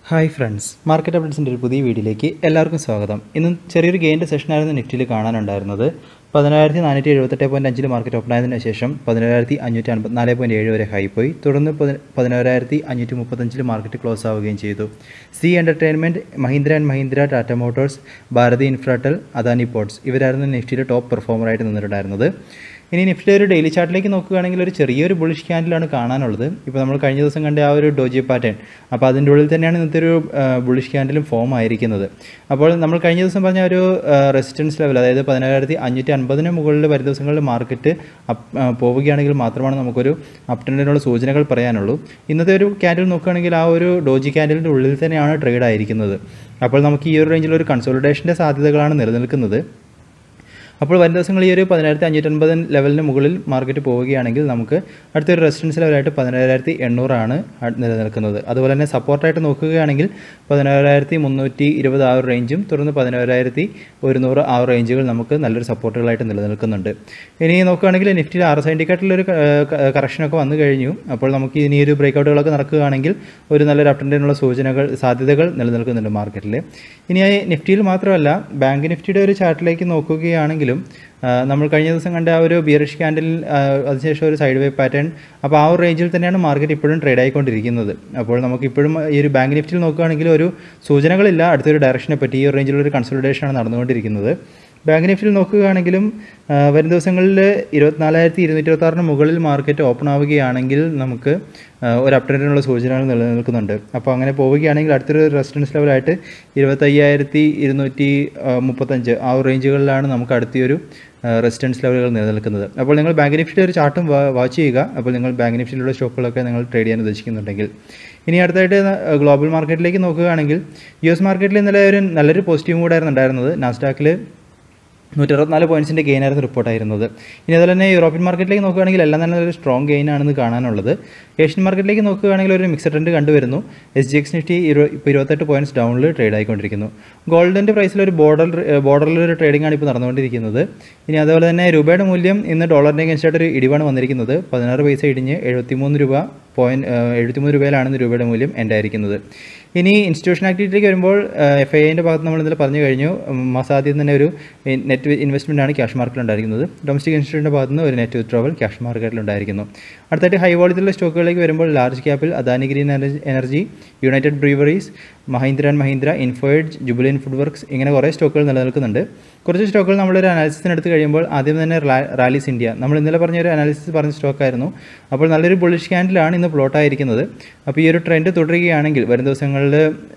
hi friends market അപ്ഡേറ്റ്സിൻ്റെ ഒരു പുതിയ വീഡിയോയിലേക്ക് എല്ലാവർക്കും സ്വാഗതം ഇന്ന് ചെറിയൊരു ഗെയിൻ്റെ സെഷനായിരുന്നു നിഫ്റ്റിയിൽ കാണാനുണ്ടായിരുന്നത് പതിനായിരത്തി നാനൂറ്റി എഴുപത്തെട്ട് പോയിൻറ്റ് അഞ്ചിൽ മാർക്കറ്റ് ഓപ്പൺ ആയതിനു ശേഷം പതിനേഴായിരത്തി അഞ്ഞൂറ്റി അൻപത്തിനാല് പോയിൻറ്റ് ഏഴ് വരെ ഹൈ പോയി തുടർന്ന് പതി പതിനോരായിരത്തി അഞ്ഞൂറ്റി മുപ്പത്തഞ്ചിൽ മാർക്കറ്റ് ക്ലോസ് ആവുകയും ചെയ്തു Zee entertainment Mahindra and Mahindra Tata motors Bharti Infratel Adani ports ഇവരായിരുന്നു നിഫ്റ്റിയിലെ ടോപ്പ് പെർഫോമറായിട്ട് നിന്നിട്ടുണ്ടായിരുന്നത് ഇനി നിഫ്റ്റിയുടെ ഒരു ഡെയിലി ചാർട്ടിലേക്ക് നോക്കുകയാണെങ്കിൽ ഒരു ചെറിയൊരു ബുളിഷ് ക്യാൻഡിലാണ് കാണാനുള്ളത് ഇപ്പോൾ നമ്മൾ കഴിഞ്ഞ ദിവസം കണ്ട ആ ഒരു ഡോജി പാറ്റേൺ അപ്പോൾ അതിൻ്റെ ഉള്ളിൽ തന്നെയാണ് ഇന്നത്തെ ഒരു ബുളിഷ് ക്യാൻഡിലും ഫോം ആയിരിക്കുന്നത് അപ്പോൾ നമ്മൾ കഴിഞ്ഞ ദിവസം പറഞ്ഞ ഒരു റെസിസ്റ്റൻസ് ലെവൽ അതായത് പതിനായിരത്തി അഞ്ഞൂറ്റി അൻപതിന് മുകളിൽ വരും ദിവസങ്ങളിൽ മാർക്കറ്റ് അപ്പ് പോവുകയാണെങ്കിൽ മാത്രമാണ് നമുക്കൊരു അപ് ട്രെൻഡിനുള്ള സൂചനകൾ പറയാനുള്ളൂ ഇന്നത്തെ ഒരു ക്യാൻഡിൽ നോക്കുകയാണെങ്കിൽ ആ ഒരു ഡോജി ക്യാൻഡിലിൻ്റെ ഉള്ളിൽ തന്നെയാണ് ട്രേഡ് ആയിരിക്കുന്നത് അപ്പോൾ നമുക്ക് ഈ ഒരു റേഞ്ചിൽ ഒരു കൺസോളിഡേഷൻ്റെ സാധ്യതകളാണ് നിലനിൽക്കുന്നത് അപ്പോൾ വരും ദിവസങ്ങളിൽ ഈ ഒരു പതിനായിരത്തി അഞ്ഞൂറ്റൻപത് ലെവലിന് മുകളിൽ മാർക്കറ്റ് പോവുകയാണെങ്കിൽ നമുക്ക് അടുത്തൊരു റെസിസ്റ്റൻസ് ലെവലായിട്ട് പതിനായിരത്തി എണ്ണൂറാണ് നിലനിൽക്കുന്നത് അതുപോലെ തന്നെ സപ്പോർട്ടായിട്ട് നോക്കുകയാണെങ്കിൽ പതിനായിരത്തി മുന്നൂറ്റി ഇരുപത് ആ ഒരു റേഞ്ചും തുടർന്ന് പതിനായിരത്തി ഒരുന്നൂറ് ആ ഒരു റേഞ്ചുകൾ നമുക്ക് നല്ലൊരു സപ്പോർട്ടുകളായിട്ട് നിലനിൽക്കുന്നുണ്ട് ഇനി നോക്കുകയാണെങ്കിൽ നിഫ്റ്റിയിൽ ആർ എസ് ഇൻഡിക്കേറ്ററിലൊരു കറക്ഷനൊക്കെ വന്നു കഴിഞ്ഞു അപ്പോൾ നമുക്ക് ഇനി ഒരു ബ്രേക്കൗട്ടുകളൊക്കെ നടക്കുകയാണെങ്കിൽ ഒരു നല്ലൊരു അപ്റ്റൻഡിനുള്ള സൂചനകൾ സാധ്യതകൾ നിലനിൽക്കുന്നുണ്ട് മാർക്കറ്റിൽ ഇനി നിഫ്റ്റിയിൽ മാത്രമല്ല ബാങ്ക് നിഫ്റ്റിയുടെ ഒരു ചാർട്ടിലേക്ക് നോക്കുകയാണെങ്കിലും നമ്മൾ കഴിഞ്ഞ ദിവസം കണ്ട ആ ഒരു ബിയറിഷ് ക്യാൻഡിൽ അതിനുശേഷം ഒരു സൈഡ് വേ പാറ്റേൺ അപ്പോൾ ആ ഒരു റേഞ്ചിൽ തന്നെയാണ് മാർക്കറ്റ് ഇപ്പോഴും ട്രേഡ് ആയിക്കൊണ്ടിരിക്കുന്നത് അപ്പോൾ നമുക്ക് ഇപ്പോഴും ഈ ഒരു ബാങ്ക് നിഫ്റ്റിയിൽ നോക്കുകയാണെങ്കിൽ ഒരു സൂചനകളില്ല അടുത്തൊരു ഡയറക്ഷനെ പറ്റി ഈ ഒരു റേഞ്ചിലൊരു കൺസൾട്ടേഷനാണ് നടന്നുകൊണ്ടിരിക്കുന്നത് ബാങ്ക് നിഫ്റ്റിയിൽ നോക്കുകയാണെങ്കിലും വരും ദിവസങ്ങളിൽ ഇരുപത്തിനാലായിരത്തി ഇരുന്നൂറ്റി ഇരുപത്താറിന് മുകളിൽ മാർക്കറ്റ് ഓപ്പൺ ആവുകയാണെങ്കിൽ നമുക്ക് ഒരു അപ്ഡേറ്റിനുള്ള സൂചനകൾ നിലനിൽക്കുന്നുണ്ട് അപ്പോൾ അങ്ങനെ പോവുകയാണെങ്കിൽ അടുത്തൊരു റെസിഡൻസ് ലെവലായിട്ട് ഇരുപത്തയ്യായിരത്തി ഇരുന്നൂറ്റി മുപ്പത്തഞ്ച് ആ ഒരു റേഞ്ചുകളിലാണ് നമുക്ക് അടുത്തൊരു റെസിഡൻസ് ലെവലുകൾ നിലനിൽക്കുന്നത് അപ്പോൾ നിങ്ങൾ ബാങ്ക് നിഫ്റ്റിയുടെ ഒരു ചാർട്ടും വാച്ച് ചെയ്യുക അപ്പോൾ നിങ്ങൾ ബാങ്ക് നിഫ്റ്റിയിലുള്ള സ്റ്റോക്കുകളൊക്കെ നിങ്ങൾ ട്രേഡ് ചെയ്യാൻ ഉദ്ദേശിക്കുന്നുണ്ടെങ്കിൽ ഇനി അടുത്തായിട്ട് ഗ്ലോബൽ മാർക്കറ്റിലേക്ക് നോക്കുകയാണെങ്കിൽ യു എസ് മാർക്കറ്റിൽ ഇന്നലെ ഒരു നല്ലൊരു പോസിറ്റീവ് മൂഡായിരുന്നു ഉണ്ടായിരുന്നത് നാസ്ഡാക്കിൽ നൂറ്റി അറുപത്തിനാല് പോയിൻറ്റ്സിൻ്റെ ഗെയിൻ ആയിരുന്നു റിപ്പോർട്ടായിരുന്നത് ഇനി അതുപോലെ തന്നെ യൂറോപ്യൻ മാർക്കറ്റിലേക്ക് നോക്കുകയാണെങ്കിൽ എല്ലാം തന്നെ ഒരു സ്ട്രോങ് ഗെയിൻ ആണെന്ന് കാണാനുള്ളത് ഏഷ്യൻ മാർക്കറ്റിലേക്ക് നോക്കുകയാണെങ്കിൽ ഒരു മിക്സഡ് ട്രെൻഡ് കണ്ടുവരുന്നു എസ് ജി എക്സ് നിഫ്റ്റി ഇരു ഇപ്പോൾ ഇരുപത്തെട്ട് പോയിൻറ്റ്സ് ഡൗണിൽ ട്രേഡ് ആയിക്കൊണ്ടിരിക്കുന്നു ഗോൾഡിൻ്റെ പ്രൈസിൽ ഒരു ബോർഡർ ബോർഡറിൽ ഒരു ട്രേഡിംഗ് ആണ് ഇപ്പോൾ നടന്നുകൊണ്ടിരിക്കുന്നത് ഇനി അതുപോലെ തന്നെ രൂപയുടെ മൂല്യം ഇന്ന് ഡോളറിൻ്റെ അഗൻസ്റ്റായിട്ട് ഒരു ഇടിവാണ് വന്നിരിക്കുന്നത് പതിനാറ് പൈസ ഇടിഞ്ഞ് എഴുപത്തിമൂന്ന് രൂപ പോയിൻറ്റ് എഴുപത്തിമൂന്ന് രൂപയിലാണ് രൂപയുടെ മൂല്യം എൻ്റെ ആയിരിക്കുന്നത് ഇനി ഇൻസ്റ്റിറ്റ്യൂഷൻ ആക്ടിവിറ്റിയിലേക്ക് വരുമ്പോൾ എഫ് ഐ ഐൻ്റെ ഭാഗത്ത് നമ്മൾ ഇന്നലെ പറഞ്ഞു കഴിഞ്ഞു മസാദ്യം തന്നെ ഒരു നെറ്റ് ഇൻവെസ്റ്റ്മെൻ്റ് ആണ് ക്യാഷ് മാർക്കറ്റിൽ ഉണ്ടായിരിക്കുന്നത് ഡൊമസ്റ്റിക് ഇൻസ്റ്റിറ്റ്യൂട്ടിൻ്റെ ഭാഗത്ത് നിന്ന് ഒരു നെറ്റ് വിത്ഡ്രോവൽ ക്യാഷ് മാർക്കറ്റിൽ ഉണ്ടായിരിക്കുന്നു അടുത്തായിട്ട് ഹൈ വോളിയത്തിലുള്ള സ്റ്റോക്കുകളിലേക്ക് വരുമ്പോൾ ലാർജ് ക്യാപ്പിൽ Adani green energy United Breweries Mahindra and Mahindra ഇൻഫോയിഡ് ജുബിലിൻ ഫുഡ് വർക്ക്സ് ഇങ്ങനെ കുറേ സ്റ്റോക്കുകൾ നിലനിൽക്കുന്നുണ്ട് കുറച്ച് സ്റ്റോക്കുകൾ നമ്മളൊരു അനാലിസിസിന് എടുത്ത് കഴിയുമ്പോൾ ആദ്യം തന്നെ റാലീസ് ഇന്ത്യ നമ്മൾ ഇന്നലെ പറഞ്ഞ ഒരു അനാലിസിസ് പറഞ്ഞ സ്റ്റോക്കായിരുന്നു അപ്പോൾ നല്ലൊരു ബുള്ളിഷ് ക്യാൻഡിലാണ് ഇന്ന് പ്ലോട്ടായിരിക്കുന്നത് അപ്പോൾ ഈ ഒരു ട്രെൻഡ് തുടരുകയാണെങ്കിൽ വരും ദിവസങ്ങളിൽ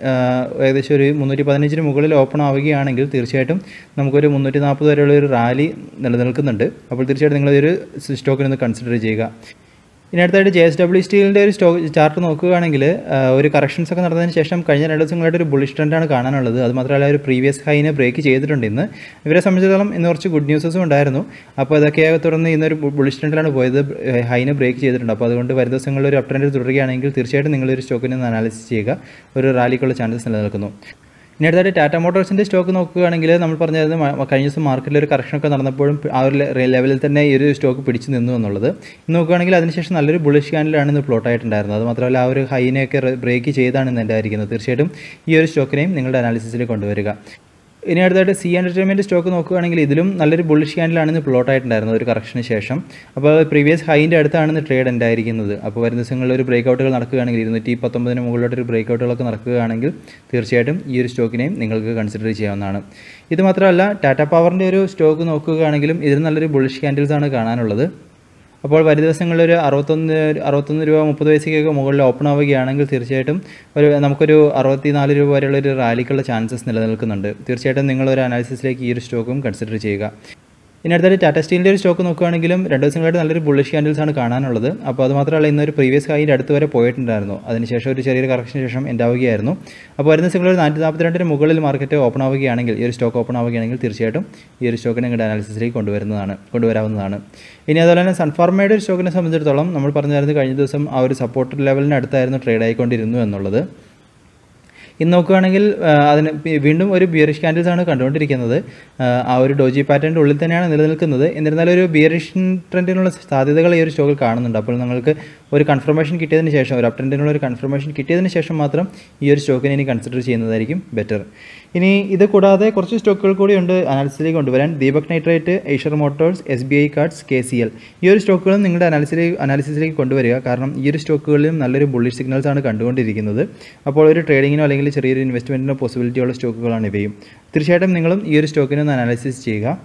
ഏകദേശം ഒരു മുന്നൂറ്റി പതിനഞ്ചിന് മുകളിൽ ഓപ്പൺ ആവുകയാണെങ്കിൽ തീർച്ചയായിട്ടും നമുക്കൊരു മുന്നൂറ്റി നാൽപ്പത് വരെയുള്ള ഒരു റാലി നിലനിൽക്കുന്നുണ്ട് അപ്പോൾ തീർച്ചയായിട്ടും നിങ്ങളൊരു സ്റ്റോക്കിനൊന്ന് കൺസിഡർ ചെയ്യുക ഇനി അടുത്തായിട്ട് ജെ എസ് ഡബ്ല്യു സ്റ്റീലിൻ്റെ ഒരു സ്റ്റോക്ക് ചാർട്ട് നോക്കുകയാണെങ്കിൽ ഒരു കറക്ഷൻസ് ഒക്കെ നടന്നതിന് ശേഷം കഴിഞ്ഞ രണ്ട് ദിവസങ്ങളായിട്ട് ഒരു ബുള്ളിഷ് ട്രെൻഡാണ് കാണാനുള്ളത് അത് മാത്രമല്ല ഒരു പ്രീവിയസ് ഹൈനെ ബ്രേക്ക് ചെയ്തിട്ടുണ്ട് ഇന്ന് ഇവരെ സംബന്ധിച്ചിടത്തോളം ഇന്ന് കുറച്ച് ഗുഡ് ന്യൂസസും ഉണ്ടായിരുന്നു അപ്പോൾ അതൊക്കെ തുടർന്ന് ഇന്നൊരു ബുള്ളിഷ് ട്രെൻഡിലാണ് പോയത് ഹൈനെ ബ്രേക്ക് ചെയ്തിട്ടുണ്ട് അപ്പോൾ അതുകൊണ്ട് വരും ദിവസങ്ങളിൽ ഒരു അപ് ട്രെൻഡ് തുടരുകയാണെങ്കിൽ തീർച്ചയായിട്ടും നിങ്ങളൊരു സ്റ്റോക്കിനെ ഒന്ന് അനാലിസിസ് ചെയ്യുക ഒരു റാലിക്കുള്ള ചാൻസസ് നിലനിൽക്കുന്നു ഇനി അടുത്തായിട്ട് ടാറ്റ മോട്ടോഴ്സിൻ്റെ സ്റ്റോക്ക് നോക്കുകയാണെങ്കിൽ നമ്മൾ പറഞ്ഞായിരുന്നു കഴിഞ്ഞ ദിവസം മാർക്കറ്റിൽ ഒരു കറക്ഷനൊക്കെ നടന്നപ്പോഴും ആ ഒരു ലെവലിൽ തന്നെ ഈ ഒരു സ്റ്റോക്ക് പിടിച്ചു നിന്നു എന്നുള്ളത് ഇന്ന് നോക്കുകയാണെങ്കിൽ അതിനുശേഷം നല്ലൊരു ബുള്ളിഷ് ക്യാൻഡിലാണ് ഇന്ന് പ്ലോട്ട് ആയിട്ടുണ്ടായിരുന്നത് അത് മാത്രമല്ല ആ ഒരു ഹൈനെയൊക്കെ ബ്രേക്ക് ചെയ്താണ് ഇന്ന് എൻ്റെ ആയിരിക്കുന്നത് തീർച്ചയായിട്ടും ഈ ഒരു സ്റ്റോക്കിനെയും നിങ്ങളുടെ അനാലിസിസിൽ കൊണ്ടുവരിക ഇനി അടുത്തായിട്ട് സി എൻ്റർടൈൻമെൻറ്റ് സ്റ്റോക്ക് നോക്കുകയാണെങ്കിൽ ഇതിലും നല്ലൊരു ബുള്ളിഷ് ക്യാൻഡിലാണ് ഇന്ന് പ്ലോട്ട് ആയിട്ടുണ്ടായിരുന്നത് ഒരു കറക്ഷന് ശേഷം അപ്പോൾ പ്രീവിയസ് ഹൈൻ്റെ അടുത്താണ് ഇന്ന് ട്രേഡ് ഉണ്ടായിരിക്കുന്നത് അപ്പോൾ വരുന്ന ദിവസങ്ങളിൽ ഒരു ബ്രേക്ക് ഔട്ടുകൾ നടക്കുകയാണെങ്കിൽ ഇരുന്നൂറ്റി പത്തൊമ്പതിന് മുകളിലോട്ട് ഒരു ബ്രേക്ക് ഔട്ടുകളൊക്കെ നടക്കുകയാണെങ്കിൽ തീർച്ചയായിട്ടും ഈ ഒരു സ്റ്റോക്കിനെയും നിങ്ങൾക്ക് കൺസിഡർ ചെയ്യാവുന്നതാണ് ഇത് മാത്രമല്ല ടാറ്റ പവറിൻ്റെ ഒരു സ്റ്റോക്ക് നോക്കുകയാണെങ്കിലും ഇതിൽ നല്ലൊരു ബുള്ളിഷ് ക്യാൻഡിൽസ് ആണ് കാണാനുള്ളത് അപ്പോൾ വരും ദിവസങ്ങളിൽ ഒരു അറുപത്തൊന്ന് അറുപത്തൊന്ന് രൂപ മുപ്പത് പൈസയ്ക്കൊക്കെ മുകളിൽ ഓപ്പൺ ആവുകയാണെങ്കിൽ തീർച്ചയായിട്ടും ഒരു നമുക്കൊരു അറുപത്തി നാല് രൂപ വരെയുള്ള ഒരു റാലിക്കുള്ള ചാൻസസ് നിലനിൽക്കുന്നുണ്ട് തീർച്ചയായിട്ടും നിങ്ങളൊരു അനാലിസിസിലേക്ക് ഈ ഒരു സ്റ്റോക്കും കൺസിഡർ ചെയ്യുക ഇനി അടുത്തായിട്ട് ടാറ്റ സ്റ്റീലിൻ്റെ ഒരു സ്റ്റോക്ക് നോക്കുകയാണെങ്കിലും രണ്ട് ദിവസങ്ങളായിട്ട് നല്ലൊരു ബുള്ളിഷ് ക്യാൻഡിൽസ് ആണ് കാണാനുള്ളത് അപ്പോൾ അത് മാത്രമല്ല ഇന്നൊരു പ്രീവിയസ് ഹൈൻ്റെ അടുത്ത് വരെ പോയിട്ടുണ്ടായിരുന്നു അതിനുശേഷം ഒരു ചെറിയൊരു കറക്ഷന് ശേഷം ഉണ്ടാവുകയായിരുന്നു അപ്പോൾ വരുന്ന ദിവസങ്ങളിൽ ഒരു നാനൂറ്റി നാൽപ്പത്തിരണ്ടിന് മുകളിൽ മാർക്കറ്റ് ഓപ്പൺ ആവുകയാണെങ്കിൽ ഈ ഒരു സ്റ്റോക്ക് ഓപ്പൺ ആവുകയാണെങ്കിൽ തീർച്ചയായിട്ടും ഈ ഒരു സ്റ്റോക്കിനെ നിങ്ങളുടെ അനാലിസിസിലേക്ക് കൊണ്ടുവരുന്നതാണ് കൊണ്ടുവരാവുന്നതാണ് ഇനി അതുപോലെ തന്നെ സൺഫാർമയുടെ ഒരു സ്റ്റോക്കിനെ സംബന്ധിച്ചിടത്തോളം നമ്മൾ പറഞ്ഞായിരുന്നു കഴിഞ്ഞ ദിവസം ആ ഒരു സപ്പോർട്ട് ലെവലിന് അടുത്തായിരുന്നു ട്രേഡ് ആയിക്കൊണ്ടിരുന്നു എന്നുള്ളത് ഇന്ന് നോക്കുകയാണെങ്കിൽ അതിന് വീണ്ടും ഒരു ബിയറിഷ് ക്യാൻഡിൽസ് ആണ് കണ്ടുകൊണ്ടിരിക്കുന്നത് ആ ഒരു ഡോജി പാറ്റേണിൻ്റെ ഉള്ളിൽ തന്നെയാണ് നിലനിൽക്കുന്നത് എന്നിരുന്നാലും ഒരു ബിയറിഷ് ട്രെൻഡിനുള്ള സാധ്യതകൾ ഈ ഒരു സ്റ്റോക്കിൽ കാണുന്നുണ്ട് അപ്പോൾ നിങ്ങൾക്ക് ഒരു കൺഫർമേഷൻ കിട്ടിയതിന് ശേഷം ഒരു അപ്റ്റൻറ്റിനുള്ള ഒരു കൺഫർമേഷൻ കിട്ടിയതിന് ശേഷം മാത്രം ഈ ഒരു സ്റ്റോക്കിനെ ഇനി കൺസിഡർ ചെയ്യുന്നതായിരിക്കും ബെറ്റർ ഇനി ഇത് കൂടാതെ കുറച്ച് സ്റ്റോക്കുകൾ കൂടി ഉണ്ട് അനാലിസിലേക്ക് കൊണ്ടുവരാൻ Deepak nitrate Eicher motors S B I cards K C L ഈ ഒരു സ്റ്റോക്കുകളും നിങ്ങളുടെ അനാലിസിലേക്ക് അനാലിസിസിലേക്ക് കൊണ്ടുവരിക കാരണം ഈ ഒരു സ്റ്റോക്കുകളിലും നല്ലൊരു ബുള്ളിഷ് സിഗ്നൽസ് ആണ് കണ്ടുകൊണ്ടിരിക്കുന്നത് അപ്പോൾ ഒരു ട്രേഡിങ്ങിനോ അല്ലെങ്കിൽ ചെറിയൊരു ഇൻവെസ്റ്റ്മെൻറ്റിനോ പോസിബിലിറ്റി ഉള്ള സ്റ്റോക്കുകളാണ് ഇവയും തീർച്ചയായിട്ടും നിങ്ങളും ഈ ഒരു സ്റ്റോക്കിനെ ഒന്ന് അനാലിസിസ് ചെയ്യുക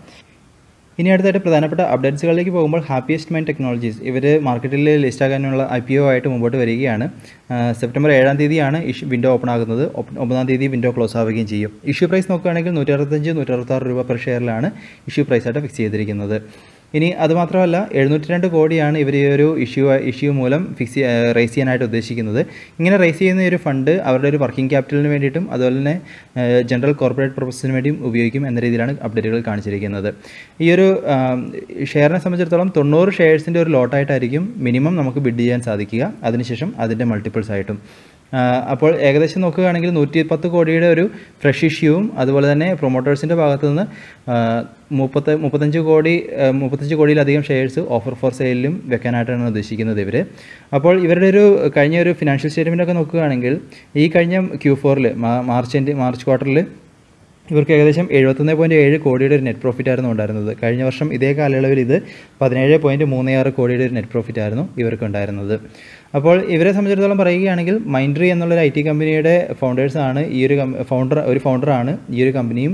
ഇനി അടുത്തായിട്ട് പ്രധാനപ്പെട്ട അപ്ഡേറ്റ്സുകളിലേക്ക് പോകുമ്പോൾ ഹാപ്പിയസ്റ്റ് മൈൻഡ് ടെക്നോളജീസ് ഇവർ മാർക്കറ്റിൽ ലിസ്റ്റ് ആകാനുള്ള ഐ പി ഒ ആയിട്ട് മുമ്പോട്ട് വരികയാണ് സെപ്റ്റംബർ ഏഴാം തീയതിയാണ് ഇഷ്യൂ വിൻഡോ ഓപ്പൺ ആകുന്നത് ഒമ്പതാം തീയതി വിൻഡോ ക്ലോസ് ആവുകയും ചെയ്യും ഇഷ്യൂ പ്രൈസ് നോക്കുകയാണെങ്കിൽ നൂറ്റി അറുപത്തഞ്ച് നൂറ്റി അറുപത്താറ് രൂപ പെർ ഷെയറിലാണ് ഇഷ്യൂ പ്രൈസായിട്ട് ഫിക്സ് ചെയ്തിരിക്കുന്നത് ഇനി അതുമാത്രമല്ല എഴുന്നൂറ്റി രണ്ട് കോടിയാണ് ഇവർ ഈ ഒരു ഇഷ്യൂ ഇഷ്യൂ മൂലം ഫിക്സ് റേസ് ചെയ്യാനായിട്ട് ഉദ്ദേശിക്കുന്നത് ഇങ്ങനെ റേസ് ചെയ്യുന്ന ഈ ഒരു ഫണ്ട് അവരുടെ ഒരു വർക്കിംഗ് ക്യാപിറ്റലിന് വേണ്ടിയിട്ടും അതുപോലെ തന്നെ ജനറൽ കോർപ്പറേറ്റ് പർപ്പസിന് വേണ്ടിയും ഉപയോഗിക്കും എന്ന രീതിയിലാണ് അപ്ഡേറ്റുകൾ കാണിച്ചിരിക്കുന്നത് ഈ ഒരു ഷെയറിനെ സംബന്ധിച്ചിടത്തോളം തൊണ്ണൂറ് ഷെയർസിൻ്റെ ഒരു ലോട്ടായിട്ടായിരിക്കും മിനിമം നമുക്ക് ബിഡ് ചെയ്യാൻ സാധിക്കുക അതിനുശേഷം അതിൻ്റെ മൾട്ടിപ്പിൾസ് ആയിട്ടും അപ്പോൾ ഏകദേശം നോക്കുകയാണെങ്കിൽ നൂറ്റി പത്ത് കോടിയുടെ ഒരു ഫ്രഷ് ഇഷ്യൂവും അതുപോലെ തന്നെ പ്രൊമോട്ടേഴ്സിൻ്റെ ഭാഗത്തു നിന്ന് മുപ്പത്ത് മുപ്പത്തഞ്ച് കോടി മുപ്പത്തഞ്ച് കോടിയിലധികം ഷെയർസ് ഓഫർ ഫോർ സെയിലിലും വെക്കാനായിട്ടാണ് ഉദ്ദേശിക്കുന്നത് ഇവർ അപ്പോൾ ഇവരുടെ ഒരു കഴിഞ്ഞ ഒരു ഫിനാൻഷ്യൽ സ്റ്റേറ്റ്മെൻ്റ് ഒക്കെ നോക്കുകയാണെങ്കിൽ ഈ കഴിഞ്ഞ ക്യൂ ഫോറിൽ മാർച്ച് മാർച്ച് ക്വാർട്ടറിൽ ഇവർക്ക് ഏകദേശം എഴുപത്തൊന്ന് പോയിൻറ്റ് ഏഴ് കോടിയുടെ ഒരു നെറ്റ് പ്രോഫിറ്റ് ആയിരുന്നു ഉണ്ടായിരുന്നത് കഴിഞ്ഞ വർഷം ഇതേ കാലയളവിൽ ഇത് പതിനേഴ് പോയിൻറ്റ് മൂന്ന് ആറ് കോടിയുടെ ഒരു നെറ്റ് പ്രോഫിറ്റ് ആയിരുന്നു ഇവർക്ക് ഉണ്ടായിരുന്നത് അപ്പോൾ ഇവരെ സംബന്ധിച്ചിടത്തോളം പറയുകയാണെങ്കിൽ മൈൻഡ്രി എന്നുള്ളൊരു ഐ ടി കമ്പനിയുടെ ഫൗണ്ടേഴ്സാണ് ഈ ഒരു ഫൗണ്ടർ ഒരു ഫൗണ്ടറാണ് ഈ ഒരു കമ്പനിയും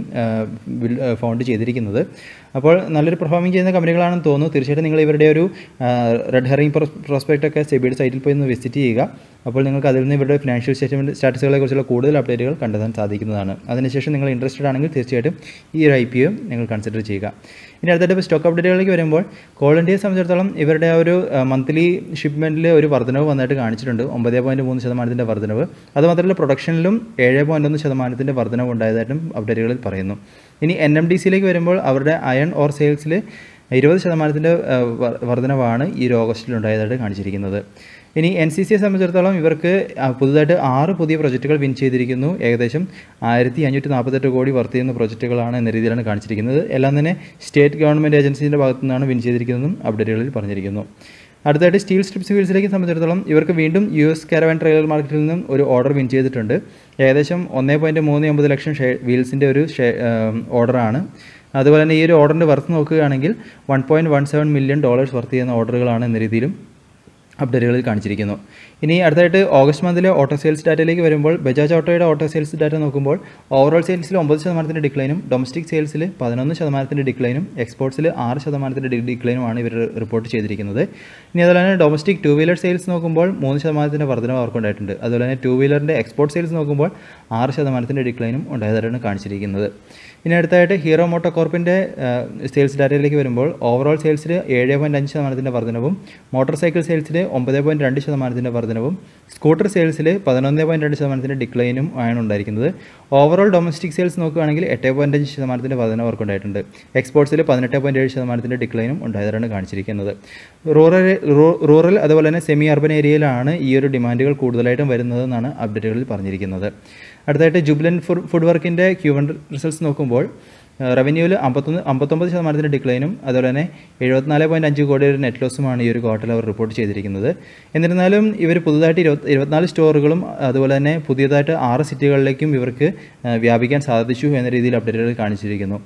ഫൗണ്ട് ചെയ്തിരിക്കുന്നത് അപ്പോൾ നല്ലൊരു പെർഫോമിംഗ് ചെയ്യുന്ന കമ്പനികളാണെന്ന് തോന്നുന്നു തീർച്ചയായിട്ടും നിങ്ങൾ ഇവരുടെ ഒരു റെഡ് ഹെറിംഗ് പ്രോസ്പെക്റ്റ് ഒക്കെ സെബിയുടെ സൈറ്റിൽ പോയി ഒന്ന് വിസിറ്റ് ചെയ്യുക അപ്പോൾ നിങ്ങൾക്ക് അതിൽ നിന്ന് ഇവരുടെ ഫിനാൻഷ്യൽ സ്റ്റേറ്റ്മെൻറ്റ് സ്റ്റാറ്റസുകളെ കുറിച്ചുള്ള കൂടുതൽ അപ്ഡേറ്റുകൾ കണ്ടെത്താൻ സാധിക്കുന്നതാണ് അതിനുശേഷം നിങ്ങൾ ഇൻട്രസ്റ്റഡ് ആണെങ്കിൽ തീർച്ചയായിട്ടും ഈ ഒരു ഐ പി ഒ നിങ്ങൾ കൺസിഡർ ചെയ്യുക ഇനി അടുത്തായിട്ട് ഇപ്പോൾ സ്റ്റോക്ക് അപ്ഡേറ്റുകളിലേക്ക് വരുമ്പോൾ കോൾ ഇന്ത്യയെ സംബന്ധിച്ചിടത്തോളം ഇവരുടെ ആ ഒരു മന്ത്ലി ഷിപ്മെൻറ്റിൽ ഒരു വർധനവ് വന്നായിട്ട് കാണിച്ചിട്ടുണ്ട് ഒമ്പത് പോയിൻറ്റ് മൂന്ന് ശതമാനത്തിൻ്റെ വർധനവ് അതുമാത്രമല്ല പ്രൊഡക്ഷനിലും ഏഴ് പോയിൻറ്റ് ഒന്ന് ശതമാനത്തിൻ്റെ വർധനവ് ഉണ്ടായതായിട്ടും അപ്ഡേറ്റുകളിൽ പറയുന്നു ഇനി എൻ എം ഡി സിയിലേക്ക് വരുമ്പോൾ അവരുടെ അയൺ ഓർ സെയിൽസിൽ ഇരുപത് ശതമാനത്തിൻ്റെ വർധനവാണ് ഈ ഒരു ഓഗസ്റ്റിൽ ഉണ്ടായതായിട്ട് കാണിച്ചിരിക്കുന്നത് ഇനി എൻ സി സിയെ സംബന്ധിച്ചിടത്തോളം ഇവർക്ക് പുതുതായിട്ട് ആറ് പുതിയ പ്രൊജക്റ്റുകൾ വിൻ ചെയ്തിരിക്കുന്നു ഏകദേശം ആയിരത്തി അഞ്ഞൂറ്റി നാൽപ്പത്തെട്ട് കോടി വർത്ത് ചെയ്യുന്ന പ്രൊജക്റ്റുകളാണ് എന്ന രീതിയിലാണ് കാണിച്ചിരിക്കുന്നത് എല്ലാം തന്നെ സ്റ്റേറ്റ് ഗവൺമെൻറ് ഏജൻസീൻ്റെ ഭാഗത്തു നിന്നാണ് വിൻ ചെയ്തിരിക്കുന്നതെന്നും അപ്ഡേറ്റുകളിൽ പറഞ്ഞിരിക്കുന്നു അടുത്തായിട്ട് സ്റ്റീൽ സ്ട്രിപ്സ് വീൽസിലേക്ക് സംബന്ധിച്ചിടത്തോളം ഇവർക്ക് വീണ്ടും യു എസ് കാരവൻ ട്രെയിലർ മാർക്കറ്റിൽ നിന്നും ഒരു ഓർഡർ വിൻ ചെയ്തിട്ടുണ്ട് ഏകദേശം ഒന്നേ പോയിൻറ്റ് മൂന്ന് ഒമ്പത് ലക്ഷം ഷെയർ വീൽസിൻ്റെ ഒരു ഓർഡറാണ് അതുപോലെ തന്നെ ഈ ഒരു ഓർഡറിൻ്റെ വർത്ത് നോക്കുകയാണെങ്കിൽ one point one seven million dollars worth ചെയ്യുന്ന ഓർഡറുകളാണ് എന്ന രീതിയിലും അപ്ഡേറ്റുകളിൽ കാണിച്ചിരിക്കുന്നു ഇനി അടുത്തായിട്ട് ഓഗസ്റ്റ് മന്തിലെ ഓട്ടോ സെയിൽസ് ഡാറ്റയിലേക്ക് വരുമ്പോൾ ബജാജ് ഓട്ടോയുടെ ഓട്ടോ സെയിൽസ് ഡാറ്റ നോക്കുമ്പോൾ ഓവറോൾ സെയിൽസിൽ ഒമ്പത് ശതമാനത്തിൻ്റെ ഡിക്ലൈനും ഡൊമസ്റ്റിക് സെയിൽസിൽ പതിനൊന്ന് ശതമാനത്തിൻ്റെ ഡിക്ലൈനും എക്സ്പോർട്സിൽ ആറ് ശതമാനത്തിൻ്റെ ഡിക്ലൈനുമാണ് ഇവർ റിപ്പോർട്ട് ചെയ്തിരിക്കുന്നത് ഇനി അതുപോലെ തന്നെ ഡൊമസ്റ്റിക് ടു വീലർ സെയിൽസ് നോക്കുമ്പോൾ മൂന്ന് ശതമാനത്തിൻ്റെ വർധനവ് അവർക്കുണ്ടായിട്ടുണ്ട് അതുപോലെ തന്നെ ടു വീലറിൻ്റെ എക്സ്പോർട്ട് സെയിൽസ് നോക്കുമ്പോൾ ആറ് ശതമാനത്തിൻ്റെ ഡിക്ലൈനും ഉണ്ടായതായിട്ടാണ് കാണിച്ചിരിക്കുന്നത് ഇനി അടുത്തായിട്ട് ഹീറോ മോട്ടോ കോർപ്പിൻ്റെ സെയിൽസ് ഡാറ്റയിലേക്ക് വരുമ്പോൾ ഓവറോൾ സെയിൽസിൽ ഏഴ് പോയിൻറ്റ് അഞ്ച് ശതമാനത്തിൻ്റെ വർധനവും മോട്ടോർ സൈക്കിൾ സെയിൽസിൽ ഒമ്പത് പോയിൻറ്റ് രണ്ട് ശതമാനത്തിൻ്റെ വർധനവും സ്കൂട്ടർ സെയിൽസിൽ പതിനൊന്ന് പോയിൻറ്റ് രണ്ട് ശതമാനത്തിൻ്റെ ഡിക്ലൈനും ആണ് ഉണ്ടായിരിക്കുന്നത് ഓവറോൾ ഡൊമസ്റ്റിക് സെയിൽസ് നോക്കുകയാണെങ്കിൽ എട്ട് പോയിൻറ്റ് അഞ്ച് ശതമാനത്തിൻ്റെ വർധന അവർക്കുണ്ടായിട്ടുണ്ട് എക്സ്പോർട്സിൽ പതിനെട്ട് പോയിൻറ്റ് ഏഴ് ശതമാനത്തിൻ്റെ ഡിക്ലൈനും ഉണ്ടായതാണ് കാണിച്ചിരിക്കുന്നത് റൂറൽ റൂറൽ അതുപോലെ തന്നെ സെമി അർബൻ ഏരിയയിലാണ് ഈ ഒരു ഡിമാൻഡുകൾ കൂടുതലായിട്ടും വരുന്നതെന്നാണ് അപ്ഡേറ്റുകളിൽ പറഞ്ഞിരിക്കുന്നത് അടുത്തായിട്ട് ജുബ്ലൻ ഫുഡ് വർക്കിൻ്റെ ക്യൂവൺ റിസൾട്ട്സ് നോക്കുമ്പോൾ റവന്യൂവിൽ അമ്പത്തൊന്ന് അമ്പത്തൊമ്പത് ശതമാനത്തിൻ്റെ ഡിക്ലൈനും അതുപോലെ തന്നെ എഴുപത്തിനാല് പോയിൻറ്റ് അഞ്ച് കോടി ഒരു നെറ്റ് ലോസുമാണ് ഈ ഒരു ക്വാർട്ടറിൽ അവർ റിപ്പോർട്ട് ചെയ്തിരിക്കുന്നത് എന്നിരുന്നാലും ഇവർ പുതുതായിട്ട് ഇരുപത്തി ഇരുപത്തിനാല് സ്റ്റോറുകളും അതുപോലെ തന്നെ പുതിയതായിട്ട് ആറ് സിറ്റികളിലേക്കും ഇവർക്ക് വ്യാപിക്കാൻ സാധിച്ചു എന്ന രീതിയിൽ അപ്ഡേറ്റുകൾ കാണിച്ചിരിക്കുന്നു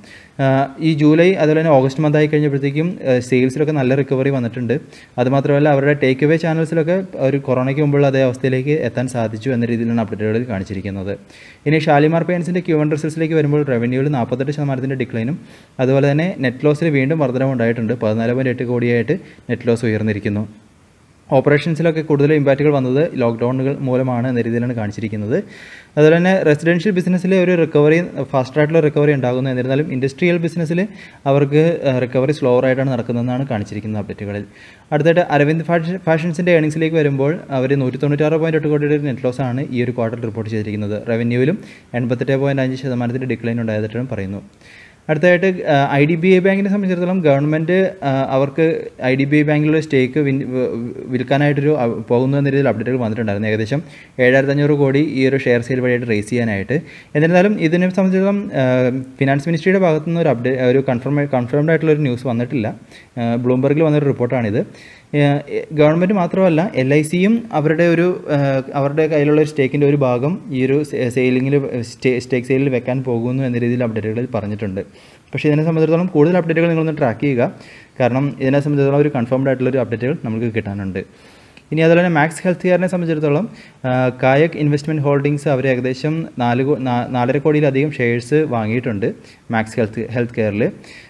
ഈ ജൂലൈ അതുപോലെ തന്നെ ഓഗസ്റ്റ് മന്ത് ആയി കഴിഞ്ഞപ്പോഴത്തേക്കും സെയിൽസിലൊക്കെ നല്ല റിക്കവറി വന്നിട്ടുണ്ട് അതുമാത്രമല്ല അവരുടെ ടേക്ക് അവേ ചാനൽസിലൊക്കെ ഒരു കൊറോണയ്ക്ക് മുമ്പുള്ള അതേ അവസ്ഥയിലേക്ക് എത്താൻ സാധിച്ചു എന്ന രീതിയിലാണ് അപ്ഡേറ്റുകളിൽ കാണിച്ചിരിക്കുന്നത് ഇനി ഷാലിമാർ പെയിൻസിൻ്റെ ക്യൂ വൺ റിസൾട്ട്സിലേക്ക് വരുമ്പോൾ റവന്യൂവിൽ നാൽപ്പത്തെട്ട് ശതമാനത്തിൻ്റെ ഡിക്ലൈനും അതുപോലെ തന്നെ നെറ്റ് ലോസിൽ വീണ്ടും വർധനവുണ്ടായിട്ടുണ്ട് പതിനാല് പോയിൻറ്റ് എട്ട് കോടിയായിട്ട് നെറ്റ് ലോസ് ഉയർന്നിരിക്കുന്നു ഓപ്പറേഷൻസിലൊക്കെ കൂടുതൽ ഇമ്പാക്റ്റുകൾ വന്നത് ലോക്ക്ഡൗണുകൾ മൂലമാണ് എന്ന രീതിയിലാണ് കാണിച്ചിരിക്കുന്നത് അതുപോലെ തന്നെ റെസിഡൻഷ്യൽ ബിസിനസ്സിൽ ഒരു റിക്കവറി ഫാസ്റ്റായിട്ടുള്ള റിക്കവറി ഉണ്ടാകുന്നു എന്നിരുന്നാലും ഇൻഡസ്ട്രിയൽ ബിസിനസ്സിൽ അവർക്ക് റിക്കവറി സ്ലോവർ ആയിട്ടാണ് നടക്കുന്നതെന്നാണ് കാണിച്ചിരിക്കുന്ന അപ്ഡേറ്റുകളിൽ അടുത്തായിട്ട് അരവിന്ദ് ഫാഷൻ ഫാഷൻസിൻ്റെ ഏണിങ്സിലേക്ക് വരുമ്പോൾ അവർ നൂറ്റി തൊണ്ണൂറ്റാറ് പോയിൻറ്റ് എട്ട് കോടിയുടെ നെറ്റ് ലോസ് ആണ് ഈ ഒരു ക്വാർട്ടർ റിപ്പോർട്ട് ചെയ്തിരിക്കുന്നത് റവന്യൂവിലും എൺപത്തെട്ട് പോയിൻറ്റ് അഞ്ച് ശതമാനത്തിൻ്റെ ഡിക്ലൈൻ ഉണ്ടായതായിട്ടും പറയുന്നു അടുത്തതായിട്ട് ഐ ഡി ബി ഐ ബാങ്കിനെ സംബന്ധിച്ചിടത്തോളം ഗവൺമെൻറ് അവർക്ക് ഐ ഡി ബി ഐ ബാങ്കിലുള്ള സ്റ്റേക്ക് വിൻ വിൽക്കാനായിട്ടൊരു പോകുന്നു എന്ന രീതിയിൽ അപ്ഡേറ്റുകൾ വന്നിട്ടുണ്ടായിരുന്നു ഏകദേശം ഏഴായിരത്തി അഞ്ഞൂറ് കോടി ഈ ഒരു ഷെയർ സെയിൽ വഴിയായിട്ട് റേസ് ചെയ്യാനായിട്ട് എന്നിരുന്നാലും ഇതിനെ സംബന്ധിച്ചിടത്തോളം ഫിനാൻസ് മിനിസ്ട്രിയുടെ ഭാഗത്തു നിന്ന് ഒരു അപ്ഡേറ്റ് ഒരു കൺഫേം കൺഫേംഡ് ആയിട്ടുള്ള ഒരു ന്യൂസ് വന്നിട്ടില്ല ബ്ലൂംബർഗിൽ വന്നൊരു റിപ്പോർട്ടാണിത് ഗവൺമെൻറ് മാത്രമല്ല എൽ ഐ സിയും അവരുടെ ഒരു ഏഹ്, അവരുടെ കയ്യിലുള്ള ഒരു സ്റ്റേക്കിൻ്റെ ഒരു ഭാഗം ഈ ഒരു സെയിലിങ്ങിൽ സ്റ്റേക്ക് സെയിലിൽ വെക്കാൻ പോകുന്നു എന്ന രീതിയിൽ അപ്ഡേറ്റുകളിൽ പറഞ്ഞിട്ടുണ്ട് പക്ഷേ ഇതിനെ സംബന്ധിച്ചിടത്തോളം കൂടുതൽ അപ്ഡേറ്റുകൾ നിങ്ങളൊന്ന് ട്രാക്ക് ചെയ്യുക കാരണം ഇതിനെ സംബന്ധിച്ചിടത്തോളം ഒരു കൺഫേംഡ് ആയിട്ടുള്ള ഒരു അപ്ഡേറ്റുകൾ നമുക്ക് കിട്ടാനുണ്ട് ഇനി അതുപോലെ തന്നെ മാക്സ് ഹെൽത്ത് കെയറിനെ സംബന്ധിച്ചിടത്തോളം ആ, കായക് ഇൻവെസ്റ്റ്മെൻറ്റ് ഹോൾഡിങ്സ് അവർ ഏകദേശം നാല് കോ- നാ- നാലര കോടിയിലധികം ഷെയർസ് വാങ്ങിയിട്ടുണ്ട് മാക്സ് ഹെൽത്ത് ഹെൽത്ത് കെയറിൽ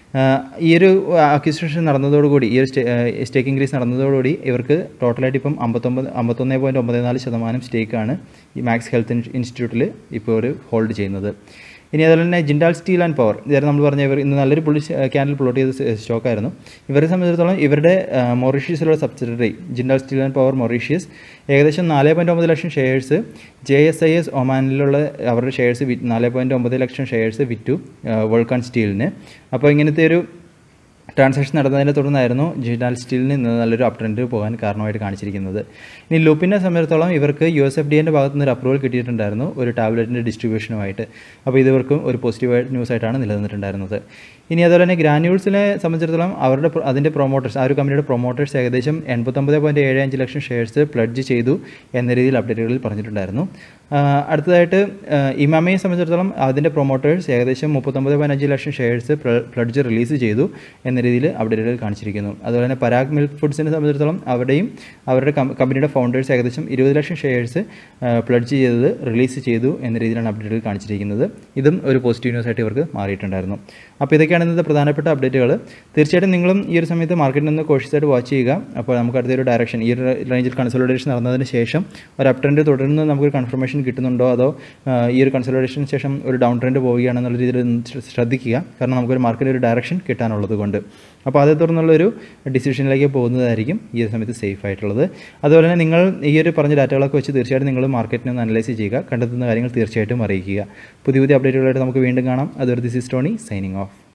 ഈ ഒരു അക്വിസിഷൻ നടന്നതോടുകൂടി ഈ ഒരു സ്റ്റേക്ക് ഇൻക്രീസ് നടന്നതോടുകൂടി ഇവർക്ക് ടോട്ടലായിട്ട് ഇപ്പം അമ്പത്തൊമ്പത് അമ്പത്തൊന്ന് പോയിൻറ്റ് ഒമ്പത് നാല് ശതമാനം സ്റ്റേക്കാണ് ഈ മാക്സ് ഹെൽത്ത് ഇൻസ്റ്റിറ്റ്യൂട്ടിൽ ഇപ്പോൾ ഒരു ഹോൾഡ് ചെയ്യുന്നത് ഇനി അതുപോലെ തന്നെ ജിൻഡാൽ സ്റ്റീൽ ആൻഡ് പവർ ഇതായിരുന്നു നമ്മൾ പറഞ്ഞ ഇവർ ഇന്ന് നല്ലൊരു പുള്ളി ക്യാൻഡിൽ പ്ലോട്ട് ചെയ്ത സ്റ്റോക്കായിരുന്നു ഇവരെ സംബന്ധിച്ചിടത്തോളം ഇവരുടെ മൊറീഷ്യസിലുള്ള subsidiary Jindal steel and power Mauritius ഏകദേശം നാല് പോയിൻറ്റ് ഒമ്പത് ലക്ഷം shares J S I S ഒമാനിലുള്ള അവരുടെ ഷെയർസ് വി നാല് പോയിൻറ്റ് ഒമ്പത് ലക്ഷം ഷെയർസ് വിറ്റു വോൾക്കാൻ സ്റ്റീലിന് അപ്പോൾ ഇങ്ങനത്തെ ഒരു ട്രാൻസാക്ഷൻ നടന്നതിനെ തുടർന്നായിരുന്നു ജിൻഡാൽ സ്റ്റീലിന് ഇന്ന് നല്ലൊരു അപ് ട്രെൻഡ് പോകാൻ കാരണമായിട്ട് കാണിച്ചിരിക്കുന്നത് ഇനി ലുപ്പിനെ സംബന്ധിച്ചിടത്തോളം ഇവർക്ക് യു എസ് എഫ് ഡിൻ്റെ ഭാഗത്ത് നിന്ന് ഒരു അപ്രൂവൽ കിട്ടിയിട്ടുണ്ടായിരുന്നു ഒരു ടാബ്ലറ്റിൻ്റെ ഡിസ്ട്രിബ്യൂഷനുമായിട്ട് അപ്പോൾ ഇത് ഇവർക്കും ഒരു പോസിറ്റീവ് ന്യൂസ് ആയിട്ടാണ് നിലനിന്നിട്ടുണ്ടായിരുന്നത് ഇനി അതുപോലെ തന്നെ ഗ്രാന്യൂൾസിനെ സംബന്ധിച്ചിടത്തോളം അവരുടെ പ്ര- അതിൻ്റെ പ്രൊമോട്ടേഴ്സ് ആ ഒരു കമ്പനിയുടെ പ്രൊമോട്ടേഴ്സ് ഏകദേശം എൺപത്തൊമ്പത് പോയിൻറ്റ് ഏഴ് അഞ്ച് ലക്ഷം ഷെയർസ് പ്ലഡ്ജ് ചെയ്തു എന്ന രീതിയിൽ അപ്ഡേറ്റുകളിൽ പറഞ്ഞിട്ടുണ്ടായിരുന്നു ആ, അടുത്തതായിട്ട് ആ, ഇമാമയെ സംബന്ധിച്ചിടത്തോളം അതിൻ്റെ പ്രൊമോട്ടേഴ്സ് ഏകദേശം മുപ്പത്തൊമ്പത് പോയിൻറ്റ് അഞ്ച് ലക്ഷം ഷെയർസ് പ്ലഡ്ജ് റിലീസ് ചെയ്തു എന്ന രീതിയിൽ അപ്ഡേറ്റുകൾ കാണിച്ചിരിക്കുന്നു അതുപോലെ തന്നെ പരാഗ് മിൽക്ക് ഫുഡ്സിനെ സംബന്ധിച്ചിടത്തോളം അവിടെയും അവരുടെ കം- കമ്പനിയുടെ ഫൗണ്ടേഴ്സ് ഏകദേശം ഇരുപത് ലക്ഷം ഷെയർസ് പ്ലഡ്ജ് ചെയ്തത് റിലീസ് ചെയ്തു എന്ന രീതിയിലാണ് അപ്ഡേറ്റുകൾ കാണിച്ചിരിക്കുന്നത് ഇതും ഒരു പോസിറ്റീവ് ന്യൂസ് ആയിട്ട് ഇവർക്ക് മാറിയിട്ടുണ്ടായിരുന്നു അപ്പോൾ ഇതൊക്കെയാണ് ഇന്നത്തെ പ്രധാനപ്പെട്ട അപ്ഡേറ്റുകൾ തീർച്ചയായിട്ടും നിങ്ങളും ഈ ഒരു സമയത്ത് മാർക്കറ്റിൽ നിന്ന് cautious ആയിട്ട് വാച്ച് ചെയ്യുക അപ്പോൾ നമുക്ക് അടുത്തൊരു ഡയറക്ഷൻ ഈ ഒരു റേഞ്ചിൽ കൺസോളിഡേഷൻ നടന്നതിന് ശേഷം ഒരു അപ് ട്രെൻഡ് തുടർന്ന് നമുക്കൊരു കൺഫർമേഷൻ കിട്ടുന്നുണ്ടോ അതോ ആ, ഈ ഒരു കൺസോളിഡേഷന് ശേഷം ഒരു ഡൗൺ ട്രെൻഡ് പോവുകയാണെന്നുള്ള രീതിയിൽ ഒന്ന് ശ്ര- ശ്രദ്ധിക്കുക കാരണം നമുക്കൊരു മാർക്കറ്റിൽ ഒരു ഡയറക്ഷൻ കിട്ടാനുള്ളത് കൊണ്ട് അപ്പോൾ അതേ തുടർന്നുള്ളൊരു ഡിസിഷനിലേക്ക് പോകുന്നതായിരിക്കും ഈ ഒരു സമയത്ത് സേഫ് ആയിട്ടുള്ളത് അതുപോലെ തന്നെ നിങ്ങൾ ഈ ഒരു പറഞ്ഞ ഡാറ്റകളൊക്കെ വെച്ച് തീർച്ചയായിട്ടും നിങ്ങൾ മാർക്കറ്റിനെ ഒന്ന് അനലൈസ് ചെയ്യുക കണ്ടെത്തുന്ന കാര്യങ്ങൾ തീർച്ചയായിട്ടും അറിയിക്കുക പുതിയ പുതിയ അപ്ഡേറ്റുകളായിട്ട് നമുക്ക് വീണ്ടും കാണാം അതൊരു this is Tony signing of